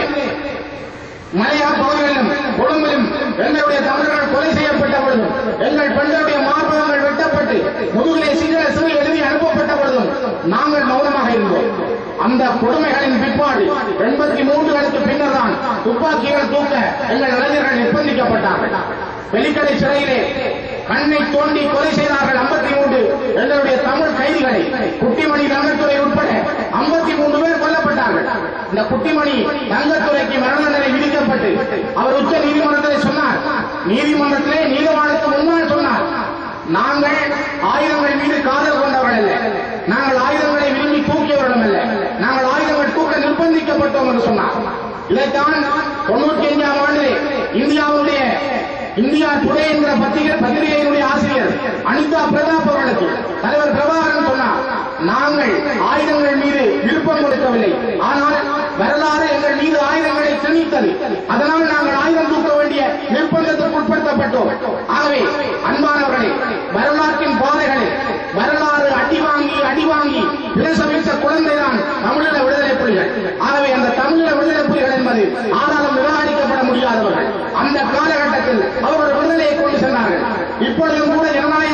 மலையா பகுதிகளிலும் கொழும்பிலும் எங்களுடைய தமிழர்கள் கொலை செய்யப்பட்ட பொழுதும் எங்கள் பெண்களுடைய மார்பகங்கள் வெட்டப்பட்டு முதுகிலே சிங்கள சிறு எழுதி அனுப்பப்பட்ட பொழுதும் நாங்கள் மௌனமாக இருந்தோம் அந்த கொடுமைகளின் பிற்பாடு எண்பத்தி மூன்றுகளுக்கு பின்னர் தான் துப்பாக்கிகள் தூக்க எங்கள் இளைஞர்கள் நிர்பந்திக்கப்பட்டார்கள் வெலிக்கடை சிறையிலே கண்ணை தோண்டி கொலை செய்தார்கள் ஐம்பத்தி மூன்று எங்களுடைய தமிழ் கைதிகளை குட்டிமணி தங்கத்துறை உட்பட ஐம்பத்தி மூன்று பேர் கொல்லப்பட்டார்கள் இந்த குட்டிமணி தங்கத்துறைக்கு மரண தண்டனை விதிக்கப்பட்டு அவர் உச்ச நீதிமன்றத்திலே சொன்னார் நீதிமன்றத்திலே நீதிவானுக்கு முன்னால் சொன்னார் நாங்கள் ஆயுதங்கள் மீது காதல் கொண்டவர்கள் அல்ல நாங்கள் ஆயுதங்களை விரும்பி தூக்கியவர்களும் அல்ல நாங்கள் ஆயுதங்கள் தூக்க நிர்பந்திக்கப்பட்டோம் என்று சொன்னார் இதைத்தான் தொண்ணூற்றி அஞ்சாம் ஆண்டிலே இந்தியாவுடைய இந்தியா டுடே என்கிற பத்திரிகை பத்திரிகையினுடைய ஆசிரியர் அனிதா பிரதாப் அவர்களுக்கு தலைவர் பிரபாகரன் சொன்னார் நாங்கள் ஆயுதங்கள் மீது விருப்பம் கொடுக்கவில்லை ஆனால் வரலாறு எங்கள் மீது ஆயுதங்களை திணித்தது அதனால் நாங்கள் ஆயுதம் தூக்க வேண்டிய நிர்பந்தத்துக்கு உட்படுத்தப்பட்டோம் ஆகவே அன்பானவர்களே வரலாற்றின் பாதைகளை வரலாறு அடி வாங்கி அடி வாங்கி பிரசவித்த குழந்தைதான் தமிழீழ விடுதலை புலிகள் ஆகவே அந்த தமிழீழ விடுதலை புலிகள் என்பது ஆனாலும் நிராகரிக்கப்பட முடியாதவர்கள் அந்த காலகட்டத்தில் அவர்கள் விடுதலையை கொண்டு சென்றார்கள் இப்பொழுதும் கூட ஜனநாயகம் இருப்பதாக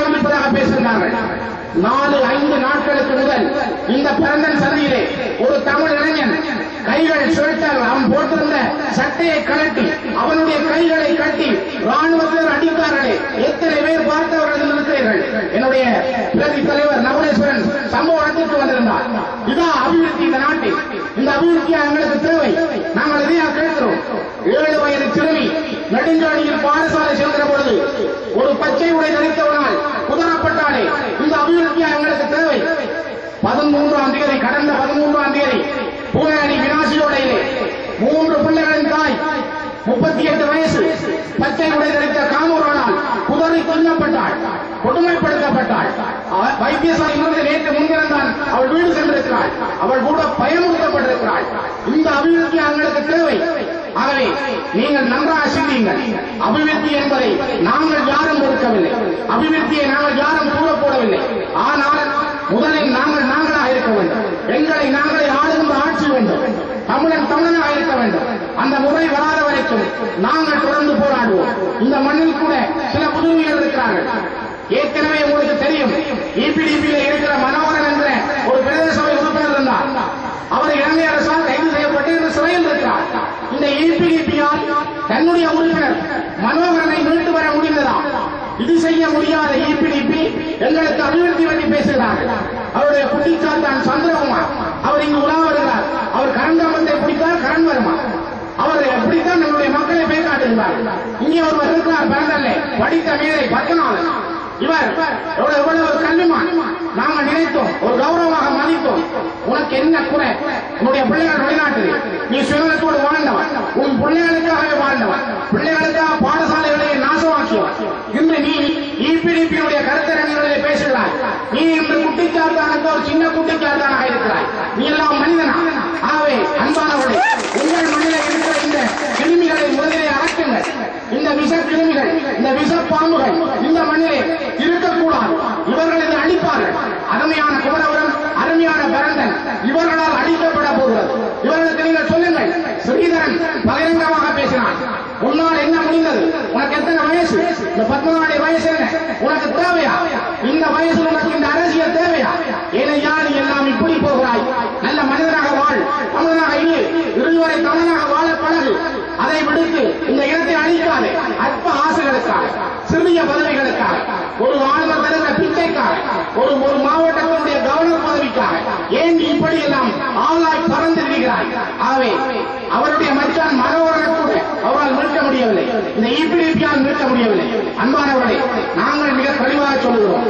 பேசுகிறார்கள் நாலு ஐந்து நாட்களுக்கு முதல் இந்த பிறந்தன் சந்தியிலே ஒரு தமிழ் இளைஞன் கைகள் சுழட்டால் அவன் போட்டிருந்த சட்டையை கழட்டி அவனுடைய கைகளை கட்டி ராணுவத்தினர் அடித்தார்களே எத்தனை பேர் பார்த்தவர்கள் இருக்கிறீர்கள் என்னுடைய பிரதி தலைவர் நவலேஸ்வரன் சம்பவ இடத்திற்கு வந்திருந்தார் இதான் அபிவிருத்தி இந்த நாட்டில் இந்த அபிவிருத்தியா எங்களுக்கு தேவை நாங்கள் இதையா கேட்கிறோம் ஏழு வயது சிறுமி நெடுஞ்சாலையில் பாடசாலை செல்கிற பொழுது ஒரு பச்சை உடை தரித்தவனால் குதரப்பட்டாலே இந்த அபிவிருத்தியா எங்களுக்கு தேவை பதிமூன்றாம் தேதி கடந்த பதிமூன்றாம் தேதி பூரணி வினாசியோடையிலே மூன்று பிள்ளைகளின் தாய் முப்பத்தி எட்டு வயசு பச்சை உடை தரித்த காமூரானால் குதறி கொல்லப்பட்டாள் கொடுமைப்படுத்தப்பட்டாள் அவ- வைத்தியசாலையிலிருந்து நேற்று முன்திறந்தான் அவள் வீடு சென்றிருக்கிறாள் அவள் கூட பயமுறுத்தப்பட்டிருக்கிறாள் இந்த அபிவிருத்தி எங்களுக்கு தேவை ஆகவே நீங்கள் நன்றாக சிந்தியுங்கள் அபிவிருத்தி என்பதை நாங்கள் யாரும் ஒதுக்கவில்லை அபிவிருத்தியை நாங்கள் யாரும் தூர போடவில்லை ஆனால் முதலில் நாங்கள் நாங்களாக இருக்க வேண்டும் எங்களை நாங்களே ஆளுகின்ற ஆட்சி வேண்டும் தமிழன் தமிழனாக இருக்க வேண்டும் அந்த முறை வராத வரைக்கும் நாங்கள் தொடர்ந்து போராடுவோம் இந்த மண்ணில் கூட சில புதுமைகள் இருக்கிறார்கள் ஏற்கனவே உங்களுக்கு தெரியும் இபிடிபியில் இருக்கிற மனோகரன் என்ற ஒரு பிரதேச சபை உறுப்பினர் இருந்தார் அவர் இலங்கை அரசால் கைது செய்யப்பட்டு இந்த சிறையில் இருக்கிறார் இந்த இபிடிபியால் தன்னுடைய உறுப்பினர் மனோகரனை மீட்டு வர முடிந்ததா இது செய்ய முடியாத இபிடிபி எங்களுக்கு அபிவிருத்தி பற்றி பேசுகிறார்கள் அவருடைய குட்டிச்சாத்தான் சந்திரகுமார் அவர் இங்கு உலா வருகிறார் அவர் கரண்டாமத்தை பிடித்தால் கரண் வருமா அவர் எப்படித்தான் நம்முடைய மக்களை போய் காட்டுகிறார் இங்கே ஒருவர் இருக்கிறார் பிறந்தல்ல படித்த மேதை பத்மநாதன் இவர் எவ்வளவு எவ்வளவு கல்விமான் நாங்கள் நினைத்தோம் ஒரு கௌரவமாக மதித்தோம் உனக்கு என்ன குறை உன்னுடைய பிள்ளைகள் வெளிநாட்டில் நீ சுயநலத்தோடு வாழ்ந்தவன் உன் பிள்ளைகளுக்காகவே வாழ்ந்தவன் பிள்ளைகளுக்காக பாடசாலைகளை நாசமாக்கியவன் இன்று நீ இபிடிபியுடைய கருத்தரங்களிலே பேசுகிறாய் நீ இன்று குட்டிச்சாத்தானுக்கு ஒரு சின்ன குட்டிச்சாத்தானாக இருக்கிறாய் நீ எல்லாம் மனிதனா ஆகவே அன்பானவர்களே உங்கள் மண்ணிலே இருக்கிற இந்த கிருமிகளை முதலிலே அடக்குங்கள் இந்த விஷ கிருமிகள் இந்த விஷ பாம்புகள் இந்த மண்ணிலே இருக்கக்கூடாது இவர்கள் இதை அழிப்பார்கள் அருமையான குமரவரம் அருமையான பரந்தன் இவர்களால் அழிக்கப்பட போகிறது இவர்களுக்கு நீங்கள் சொல்லுங்கள் ஸ்ரீதரன் பகிரங்கமாக பேசினான் உன்னால் என்ன முடிந்தது உனக்கு எத்தனை வயசு இந்த பத்மநாடி வயசு என்ன உனக்கு தேவையா இந்த வயசுல உனக்கு இந்த அரசியல் தேவையா ஏனையா நீ எல்லாம் இப்படி போகிறாய் நல்ல மனிதனாக வாழ் தமிழனாக இரு இறுதிவரை தமிழனாக வாழ பழகு அதை விடுத்து இந்த இனத்தை அழிக்காதே அற்ப ஆசைகளுக்காக சிறிய பதவிகளுக்காக ஒரு ஆளுநர் தருகிற பிச்சைக்காக ஒரு ஒரு மாவட்டத்தினுடைய கவர்னர் பதவிக்காக ஏன் நீ இப்படி எல்லாம் ஆளாய் பறந்து விடுகிறாய் ஆகவே அவருடைய மச்சான் மனோகரன் கூட அவரால் நிறுத்த முடியவில்லை இந்த இபிடிபியால் நிறுத்த முடியவில்லை அன்பானவர்களே நாங்கள் மிக தெளிவாக சொல்லுகிறோம்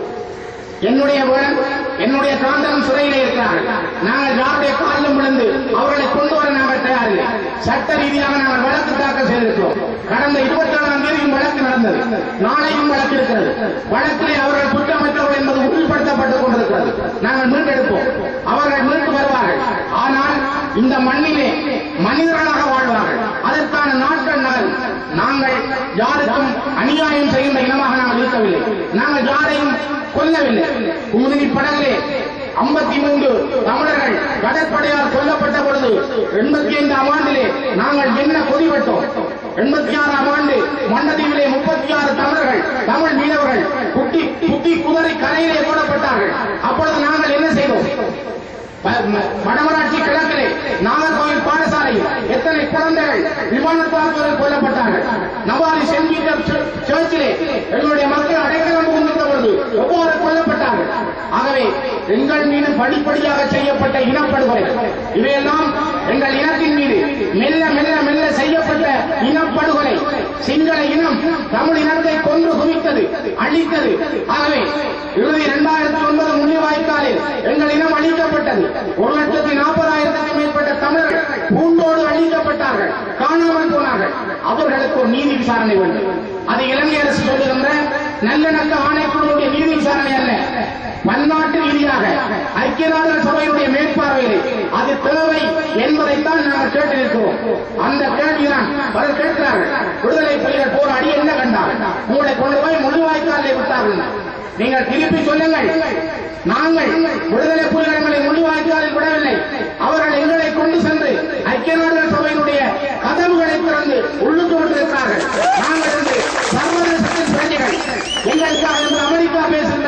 என்னுடைய வேடன் என்னுடைய காந்தரம் சிறையிலே இருக்கிறார்கள் நாங்கள் யாருடைய காலிலும் விழுந்து அவர்களை கொண்டு வர நாங்கள் தயாரில்லை சட்ட ரீதியாக நாங்கள் வழக்கு தாக்கல் செய்திருக்கிறோம் கடந்த இருபத்தி ஏழாம் தேதியும் வழக்கு நடந்தது நாளையும் வழக்கு இருக்கிறது வழக்கிலே அவர்கள் குற்றமற்றவர்கள் என்பது உறுதிப்படுத்தப்பட்டுக் கொண்டிருக்கிறது நாங்கள் மீட்டெடுப்போம் அவர்கள் மீட்டு வருவார்கள் ஆனால் இந்த மண்ணிலே மனிதர்களாக வாழ்வார்கள் அதற்கான நாட்கள் நகல் நாங்கள் யாருக்கும் அநியாயம் செய்கின்ற இனமாக நாங்கள் இருக்கவில்லை நாங்கள் யாரையும் கொல்லவில்லை குமுதினி படகிலே ஐம்பத்தி மூன்று தமிழர்கள் கடற்படையால் கொல்லப்பட்ட பொழுது எண்பத்தி ஐந்தாம் ஆண்டிலே நாங்கள் என்ன கொதிப்பட்டோம் எண்பத்தி ஆறாம் ஆண்டு மண்டதீவிலே முப்பத்தி ஆறு தமிழர்கள் தமிழ் மீனவர்கள் குட்டி குட்டி குதிரை கரையிலே போடப்பட்டார்கள் அப்பொழுது நாங்கள் என்ன செய்தோம் ப- ம- வடமராட்சி கிழக்கிலே நாகர்கோவில் பாடசாலையில் எத்தனை குழந்தைகள் விமானத்தாக்குதல் கொல்லப்பட்டார்கள் நவாலி சென்ட் பீட்டர் சர்ச்- சர்ச்சிலே எங்களுடைய மக்கள் அடைக்கலம் புகுந்திருந்த பொழுது எவ்வாறு கொல்லப்பட்டார்கள் ஆகவே எங்கள் மீது படிப்படியாக செய்யப்பட்ட இனப்படுகொலை இவையெல்லாம் எங்கள் இனத்தின் மீது மெல்ல மெல்ல மெல்ல செய்யப்பட்ட இனப்படுகொலை சிங்கள இனம் தமிழ் இனத்தை கொன்று குவித்தது அழித்தது ஆகவே இறுதி இரண்டாயிரத்தி ஒன்பது முள்ளிவாய்க்காலில் எங்கள் இனம் அழிக்கப்பட்டது ஒரு லட்சத்தி நாற்பதாயிரத்துக்கும் மேற்பட்ட தமிழர்கள் பூண்டோடு அழிக்கப்பட்டார்கள் காணாமல் போனார்கள் அவர்களுக்கு ஒரு நீதி விசாரணை வேண்டும் அது இலங்கை அரசு சொல்லுகின்ற நல்லிணக்க ஆணைக்குழுவுடைய நீதி விசாரணை அல்ல பன்னாட்டு ரீதியாக ஐக்கிய நாடுகள் சபையுடைய மேற்பார்வையில் அது தேவை என்பதைத்தான் நாங்கள் கேட்டிருக்கிறோம் அந்த கேள்விதான் பலர் கேட்கிறார்கள் விடுதலை புலிகள் போராடி என்ன கண்டார் உங்களை கொண்டு போய் முள்ளிவாய்க்காலில் விட்டார்கள் நீங்கள் திருப்பி சொல்லுங்கள் நாங்கள் விடுதலை புலிகள் எங்களை முள்ளிவாய்க்காலில் விடவில்லை அவர்கள் எங்களை கொண்டு சென்று ஐக்கிய நாடுகள் சபையினுடைய கதவுகளை திறந்து உள்ளுக்கு விட்டிருக்கிறார்கள் நாங்கள் இன்று சர்வதேசத்தின் பிரஜைகள் எங்களுக்காக இன்று அமெரிக்கா பேசுகின்ற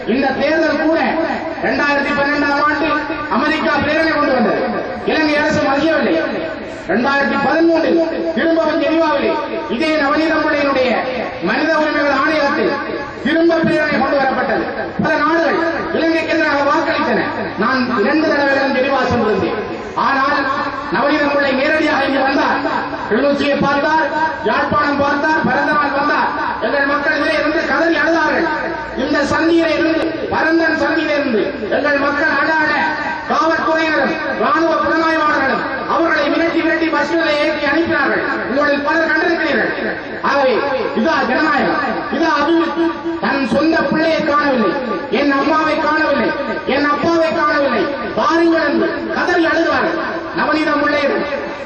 இந்த தேர்தல் கூட இரண்டாயிரத்தி பன்னெண்டாம் ஆண்டு அமெரிக்கா பிரேரணை கொண்டு வந்தது இலங்கை அரசு மதியவில்லை இரண்டாயிரத்தி பதிமூன்றில் திரும்பவும் ஜெனீவாவிலே இதே நவநீதமுடையினுடைய மனித உரிமைகள் ஆணையத்தில் திரும்ப பிரேரணை கொண்டு வரப்பட்டது பல நாடுகள் இலங்கைக்கு எதிராக வாக்களித்தன நான் இரண்டு தடவைகளும் ஜெனீவா சென்றிருந்தேன் ஆனால் நவநீதம் பிள்ளை நேரடியாக இங்கு வந்தார் கிளிநொச்சியை பார்த்தார் யாழ்ப்பாணம் பார்த்தார் பிறந்தநாள் வந்தார் எங்கள் மக்கள் இதிலே இருந்து கதறி அழுதார்கள் இந்த சந்தியிலே இருந்து பரந்தன் சந்தியிலே இருந்து எங்கள் மக்கள் அழ அழ காவல்துறையினரும் ராணுவ புலனாய்வாளர்களும் அவர்களை விரட்டி விரட்டி பஸ்களை ஏற்றி அனுப்பினார்கள் உங்களில் பலர் கண்டிருக்கிறீர்கள் ஆகவே இதா ஜனநாயகம் இதா அபிவிருத்தி தன் சொந்த பிள்ளையை காணவில்லை என் அம்மாவை காணவில்லை என் அப்பாவை காணவில்லை பாருங்கள் என்று கதறி அழுகிறார்கள் நவநீதம் பிள்ளையர்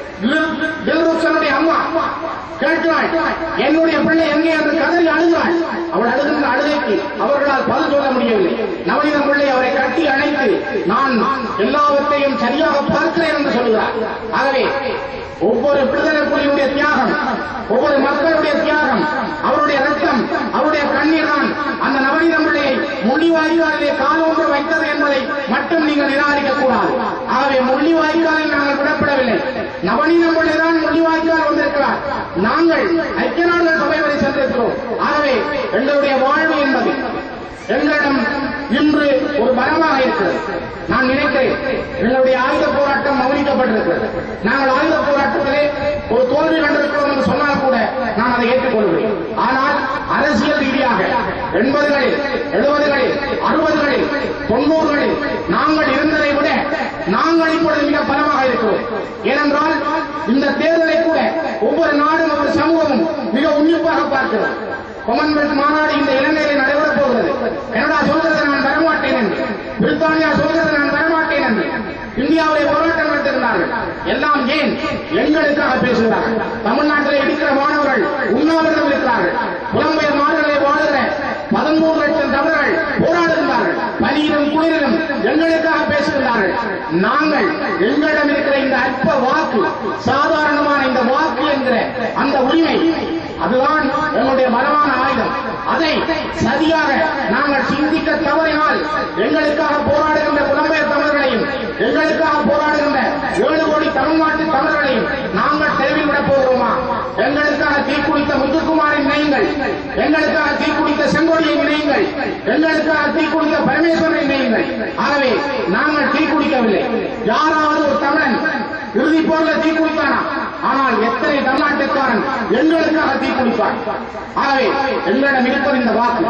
தில்ருக்சனுடைய அம்மா கேட்கிறாள் என்னுடைய பிள்ளை எங்கே என்று கதறி அழுகிறாள் அவள் அழுகின்ற அழுகைக்கு அவர்களால் பதில் சொல்ல முடியவில்லை நவநீதம் பிள்ளை அவரை கட்டி அணைத்து நான் எல்லாவற்றையும் சரியாக பார்க்கிறேன் என்று சொல்கிறார் ஆகவே ஒவ்வொரு விடுதலை புலியுடைய தியாகம் ஒவ்வொரு மக்களுடைய தியாகம் அவருடைய ரத்தம் அவருடைய கண்ணீர் தான் அந்த நவநீதம் பிள்ளையை முள்ளிவாய்க்காலிலே காலொன்று வைத்தது என்பதை மட்டும் நீங்கள் நிராகரிக்க கூடாது ஆகவே முள்ளிவாய்க்காலில் நாங்கள் விடப்படவில்லை நவநீதம் பிள்ளை தான் முள்ளிவாய்க்கால் வந்திருக்கிறார் நாங்கள் ஐக்கிய நாடுகள் சபை வரை சென்றிருக்கிறோம் ஆகவே எங்களுடைய வாழ்வு என்பது எங்களிடம் இன்று ஒரு பலமாக இருக்கிறது நான் நினைக்கிறேன் எங்களுடைய ஆயுத போராட்டம் மௌனிக்கப்பட்டிருக்கிறது நாங்கள் ஆயுத போராட்டத்திலே ஒரு தோல்வி கண்டிருக்கிறோம் என்று சொன்னால் கூட நான் அதை ஏற்றுக்கொள்கிறேன் ஆனால் அரசியல் ரீதியாக எண்பதுகளில் எழுபதுகளில் அறுபதுகளில் தொண்ணூறுகளில் நாங்கள் இருந்ததை விட நாங்கள் இப்பொழுது மிக பலமாக இருக்கிறோம் ஏனென்றால் இந்த தேர்தலை கூட ஒவ்வொரு நாடும் ஒவ்வொரு சமூகமும் மிக உன்னிப்பாக பார்க்கிறது காமன்வெல்த் மாநாடு இந்த இலங்கையில் நடைபெறப் போகிறது கனடா சொல்கிறது நான் வரமாட்டேன் என்று பிரித்தானியா சொல்கிறது நான் வரமாட்டேன் என்று இந்தியாவிலே போராட்டம் நடத்திருந்தார்கள் எல்லாம் ஏன் எங்களுக்காக பேசுகிறார்கள் தமிழ்நாட்டில் இருக்கிற மாணவர்கள் உண்ணாவிரதம் இருக்கிறார்கள் புலம்பெயர் நாடுகளை வாழுகிற பதிமூன்று லட்சம் தமிழர்கள் போராடுகின்றார்கள் பனியிலும் குளிரிலும் எங்களுக்காக பேசுகின்றார்கள் நாங்கள் எங்களிடம் இருக்கிற இந்த அற்ப வாக்கு சாதாரணமான இந்த வாக்கு என்கிற அந்த உரிமை அதுதான் எங்களுடைய பலமான ஆயுதம் அதை சரியாக நாங்கள் சிந்திக்க தவறினால் எங்களுக்காக போராடுகின்ற புலம்பெயர் தமிழர்களையும் எங்களுக்காக போராடுகின்ற ஏழு கோடி தமிழ்நாட்டு தமிழர்களையும் நாங்கள் தெருவில் விடப் போகிறோமா எங்களுக்காக தீக்குடித்த முத்துக்குமாரின் நினையுங்கள் எங்களுக்காக தீக்குடித்த செங்கோடியை நினையுங்கள் எங்களுக்காக தீக்குடித்த பரமேஸ்வரனை நினையுங்கள் ஆகவே நாங்கள் தீக்குடிக்கவில்லை யாராவது ஒரு தமிழன் இறுதிப் போர்ல தீக்குடித்தானா ஆனால் எத்தனை தமிழ்நாட்டுக்காரன் எங்களுக்காக தீக்குடிப்பார் ஆகவே எங்களிடம் இருப்பது இந்த வாக்கு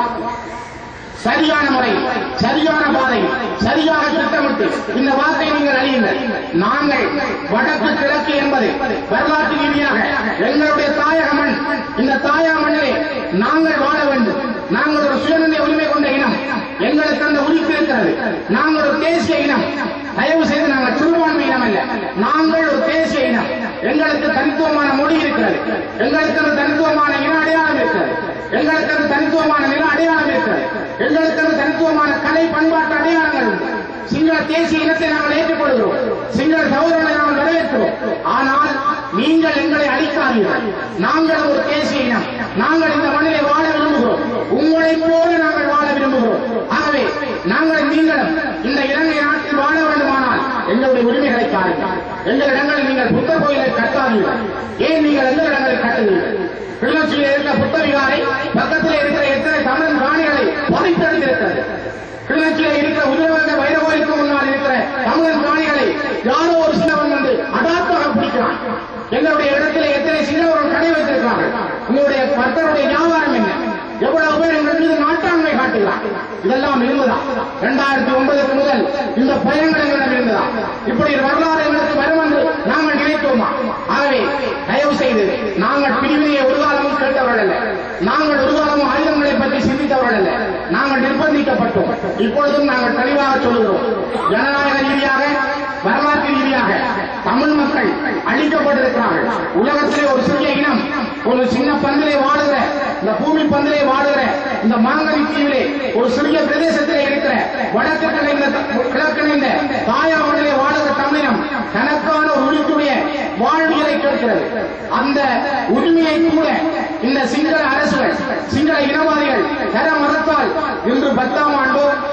சரியான முறை சரியான பாதை சரியாக திட்டமிட்டு இந்த வாக்கை நீங்கள் அறியுங்கள் நாங்கள் வடக்கு கிழக்கு என்பது வரலாற்று ரீதியாக எங்களுடைய தாயக மண் இந்த தாயக மண்ணிலே நாங்கள் வாழ வேண்டும் நாங்கள் ஒரு சுயநிலை உரிமை கொண்ட இனம் எங்களுக்கு அந்த உரிமை இருக்கிறது நாங்கள் ஒரு தேசிய இனம் தயவு செய்து நாங்கள் சிறுபான்மை இனம் அல்ல நாங்கள் ஒரு தேசிய இனம் எங்களுக்கு தனித்துவமான மொழி இருக்கிறது எங்களுக்கு அந்த தனித்துவமான இன அடையாளம் இருக்கிறது எங்களுக்கு அந்த தனித்துவமான நில அடையாளம் இருக்கிறது எங்களுக்கு அந்த தனித்துவமான கலை பண்பாட்டு அடையாளங்கள் உண்டு சிங்கள தேசிய இனத்தை நாங்கள் ஏற்றுக்கொள்கிறோம் சிங்கள சகோதரர்களை நாங்கள் வரவேற்கிறோம் ஆனால் நீங்கள் எங்களை அழிக்காதீர்கள் நாங்கள் ஒரு தேசிய இனம் நாங்கள் இந்த மண்ணிலே வாழ விரும்புகிறோம் உங்களைப் போல நாங்கள் வாழ விரும்புகிறோம் ஆகவே நாங்கள் நீங்களும் இந்த இலங்கை நாட்டில் வாழ வேண்டுமானால் எங்களுடைய உரிமைகளை பாருங்கள் எங்கள் இடங்களில் நீங்கள் புத்த கோயிலை கட்டாதீர்கள் ஏன் நீங்கள் எந்த இடங்களில் கட்டுவீர்கள் கிளிநொச்சியில் இருக்கிற புத்த விகாரை பக்கத்தில் இருக்கிற எத்தனை தமிழ் ராணிகளை பதித்தெடுத்திருக்கிறது கிளிநொச்சியில் இருக்கிற உதவக வைர கோயிலுக்கு முன்னால் இருக்கிற தமிழ் ராணிகளை யாரோ ஒரு சிலவன் வந்து அடாத்தாக பிடிக்கிறான் எங்களுடைய இடத்துல எத்தனை சின்னவர்கள் கடை வைத்திருக்கிறார்கள் உங்களுடைய பக்தருடைய வியாபாரம் என்ன எவ்வளவு பேர் எங்கள் மீது நாட்டாண்மை காட்டுகிறார் இதெல்லாம் இருந்ததா இரண்டாயிரத்தி ஒன்பதுக்கு முதல் இந்த பயங்கள் எங்களிடம் இருந்ததா இப்படி ஒரு வரலாறு எங்களுக்கு வரும் என்று நாங்கள் நினைத்தோமா ஆகவே தயவு செய்து நாங்கள் பிரிவினையை ஒரு காலமும் கேட்டவர்கள் அல்ல நாங்கள் ஒரு காலமும் ஆயுதங்களை பற்றி சிந்தித்தவர்கள் அல்ல நாங்கள் நிர்பந்திக்கப்பட்டோம் இப்பொழுதும் நாங்கள் தெளிவாக சொல்லுகிறோம் ஜனநாயக ரீதியாக வரலாற்று ரீதியாக தமிழ் மக்கள் அழிக்கப்பட்டிருக்கிறார்கள் உலகத்திலே ஒரு சிறிய இனம் ஒரு சின்ன பந்திலே வாழுகிற இந்த பூமி பந்திலே வாழுகிற இந்த மாங்கனி தீவிலே ஒரு சிறிய பிரதேசத்திலே இருக்கிற வடக்கு கிழந்த கிழக்கிணைந்த தாயாவடிலே வாழுகிற தமிழினம் தனக்கான ஒரு உரிமையுடைய வாழ்வியலை கேட்கிறது அந்த உரிமையை கூட இந்த சிங்கள அரசுகள் சிங்கள இனவாதிகள் தர மறுத்தால் இன்று பத்தாம் ஆண்டோ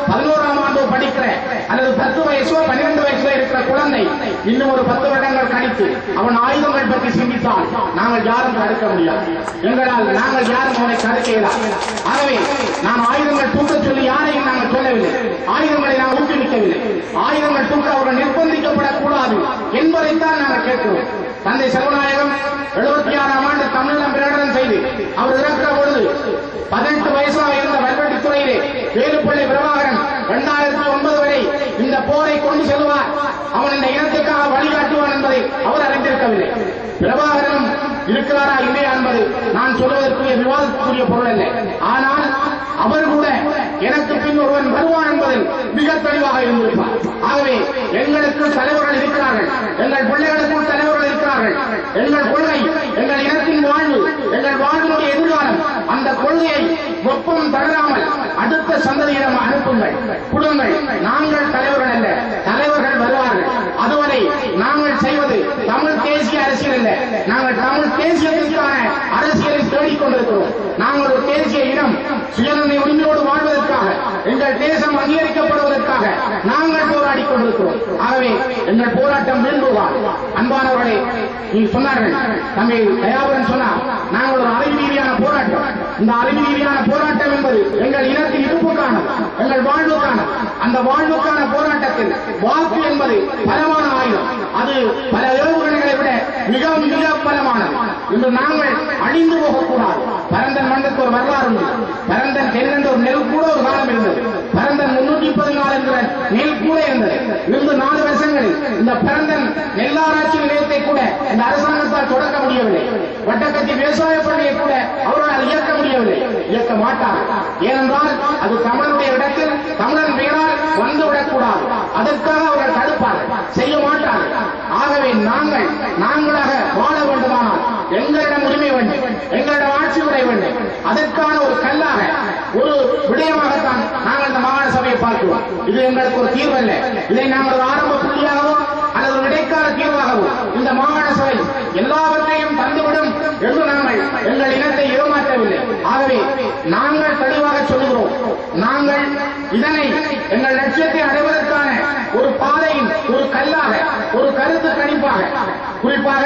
பத்து வயசோ பன்னிரண்டு வயசுல இருக்கிற குழந்தை இன்னும் ஒரு பத்து வருடங்கள் கழித்து அவன் ஆயுதங்கள் பற்றி சிந்தித்தால் நாங்கள் யாரும் தடுக்க முடியாது எங்களால் நாங்கள் யாரும் அவனை தடுக்க இயலாது ஆகவே நாம் ஆயுதங்கள் தூக்க சொல்லி யாரையும் நாங்கள் சொல்லவில்லை ஆயுதங்களை நாம் ஊக்குவிக்கவில்லை ஆயுதங்கள் தூக்க அவர்கள் நிர்பந்திக்கப்படக்கூடாது என்பதைத்தான் நாங்கள் கேட்கிறோம் தந்தை சர்வநாயகம் எழுபத்தி ஆறாம் ஆண்டு தமிழகம் பிரகடனம் செய்து அவர் இறக்கிற பொழுது பதினெட்டு வயசாக இருந்த வல்வெட்டித்துறையிலே வேலுப்பிள்ளை பிரபாகரன் இரண்டாயிரத்தி ஒன்பது வரை இந்த போரை கொண்டு செல்வார் அவன் இந்த இனத்துக்காக வழிகாட்டுவான் என்பதை அவர் அறிந்திருக்கவில்லை பிரபாகரனும் இருக்கிறாரா இல்லையா என்பது நான் சொல்வதற்குரிய விவாதத்துக்குரிய பொருள் அல்ல ஆனால் அவர் கூட எனக்கு பின் ஒருவன் வருவான் என்பதில் மிக தெளிவாக இருந்திருப்பார் ஆகவே எங்களுக்கு தலைவர்கள் இருக்கிறார்கள் எங்கள் பிள்ளைகளுக்கும் தலைவர்கள் இருக்கிறார்கள் எங்கள் கொள்கை எங்கள் இனத்தின் வாழ்வு எங்கள் வாழ்வினுடைய எதிர்காலம் அந்த கொள்கையை ஒப்பம் தளராமல் அடுத்த சந்ததியிடம் அனுப்புங்கள் கொடுங்கள் நாங்கள் தலைவர்கள் அல்ல தலைவர்கள் வருவார்கள் அதுவரை நாங்கள் செய்வது தமிழ் தேசிய அரசியல் அல்ல நாங்கள் தமிழ் தேசியத்திற்கான அரசியலை தேடிக் கொண்டிருக்கிறோம் நாங்கள் ஒரு தேசிய இனம் சுயநிலை உரிமையோடு வாழ்வதற்காக எங்கள் தேசம் அங்கீகரிக்கப்படுவதற்காக நாங்கள் போராடி கொண்டிருக்கிறோம் ஆகவே எங்கள் போராட்டம் வேண்டுவார் அன்பானவர்களே நீங்க சொன்னார்கள் தம்பி தயாபுரன் சொன்னார் நாங்கள் ஒரு அறிவு ரீதியான போராட்டம் இந்த அறிவு ரீதியான போராட்டம் என்பது எங்கள் இனத்தின் இருப்புக்கான எங்கள் வாழ்வுக்கான அந்த வாழ்வுக்கான போராட்டத்தில் வாக்கு என்பது பலமான ஆயுதம் அது பல ஏவுகணைகளை விட மிகவும் மிக பலமானது இன்று நாங்கள் அழிந்து போகக்கூடாது பரந்தன் மண்டலத்து ஒரு வரலாறு உண்டு பரந்தன் தென்னென்ற ஒரு நெல் கூட ஒரு காலம் இருந்தது பரந்தன் முன்னூற்றி பதினாலு என்கிற நெல் கூட இருந்தது இருந்து நாலு வருஷங்களில் இந்த பரந்தன் நெல்லாராய்ச்சி நிலையத்தை கூட இந்த அரசாங்கத்தால் தொடக்க முடியவில்லை வட்டக்கத்தி விவசாய பள்ளியை கூட அவர்களால் இயக்க முடியவில்லை இயக்க மாட்டார் ஏனென்றால் அது தமிழனுடைய இடத்தில் தமிழன் பெயரால் வந்துவிடக்கூடாது அதற்காக அவர்கள் தடுப்பார்கள் செய்ய மாட்டார்கள் ஆகவே நாங்கள் நாங்களாக வாழ வேண்டுமானால் எங்களிடம் உரிமை வேண்டும் எங்களிடம் ஆட்சி முறை வேண்டும் அதற்கான ஒரு கல்லாக ஒரு விடயமாகத்தான் நாங்கள் இந்த மாகாண சபையை பார்க்கிறோம் இது எங்களுக்கு ஒரு தீர்வு அல்ல இதை நாங்கள் ஒரு ஆரம்ப புள்ளியாகவோ அல்லது ஒரு இடைக்கால தீர்வாகவோ இந்த மாகாண சபை எல்லாவற்றையும் தந்துவிடும் என்று நாங்கள் எங்கள் இனத்தை ஏமாற்றவில்லை ஆகவே நாங்கள் தெளிவாக சொல்லுகிறோம் நாங்கள் இதனை எங்கள் லட்சியத்தை அடைவதற்கான ஒரு பாதையின் ஒரு கல்லாக ஒரு கருத்து கணிப்பாக குறிப்பாக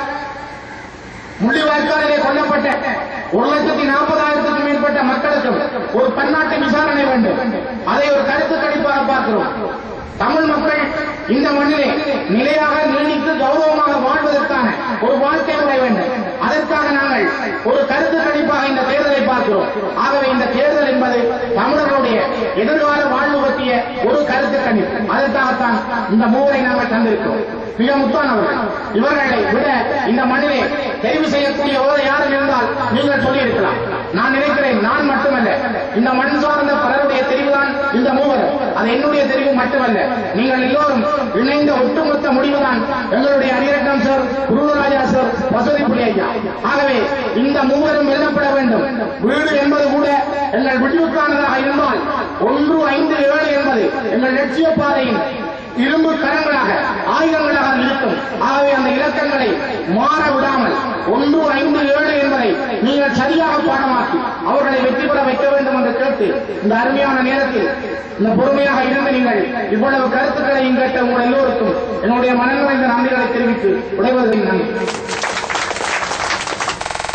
முள்ளிவாய்க்காலிலே கொல்லப்பட்ட ஒரு லட்சத்தி நாற்பதாயிரத்துக்கும் மேற்பட்ட மக்களுக்கும் ஒரு பன்னாட்டு விசாரணை வேண்டும் அதை ஒரு கருத்து கணிப்பாக பார்க்கிறோம் தமிழ் மக்கள் இந்த மண்ணிலே நிலையாக நீடித்து கௌரவமாக வாழ்வதற்கான ஒரு வாழ்க்கை முறை வேண்டும் அதற்காக நாங்கள் ஒரு கருத்து கணிப்பாக இந்த தேர்தலை பார்க்கிறோம் ஆகவே இந்த தேர்தல் என்பது தமிழர்களுடைய எதிர்கால வாழ்வு பற்றிய ஒரு கருத்து கணிப்பு அதற்காகத்தான் இந்த மூவரை நாங்கள் தந்திருக்கிறோம் மிக முத்தானவர்கள் இவர்களை விட இந்த மண்ணிலே தெரிவு செய்யக்கூடிய ஒரு யாரும் இருந்தால் நீங்கள் சொல்லியிருக்கலாம் நான் நினைக்கிறேன் நான் மட்டுமல்ல இந்த மண் சார்ந்த பலருடைய தெரிவுதான் இந்த மூவர் அது என்னுடைய தெரிவு மட்டுமல்ல நீங்கள் எல்லோரும் இணைந்த ஒட்டுமொத்த முடிவுதான் எங்களுடைய அரியரட்டம் சார் குருராஜா சார் வசதி ஐயா ஆகவே இந்த மூவரும் எழுதப்பட வேண்டும் வீடு என்பது கூட எங்கள் விடிவுக்கானதாக இருந்தால் ஒன்று ஐந்து ஏழு என்பது எங்கள் லட்சிய பாதையின் இரும்பு கரங்களாக ஆயுதங்களாக இருக்கும் ஆகவே அந்த இலக்கங்களை மாற விடாமல் ஒன்று ஐந்து ஏழு என்பதை நீங்கள் சரியாக பாடமாக்கி அவர்களை வெற்றி பெற வைக்க வேண்டும் என்று கேட்டு இந்த அருமையான நேரத்தில் இந்த பொறுமையாக இருந்து நீங்கள் இவ்வளவு கருத்துக்களை கேட்ட உங்கள் எல்லோருக்கும் என்னுடைய மனநிறைந்த நன்றிகளை தெரிவித்து விடைபெறுகிறேன் நன்றி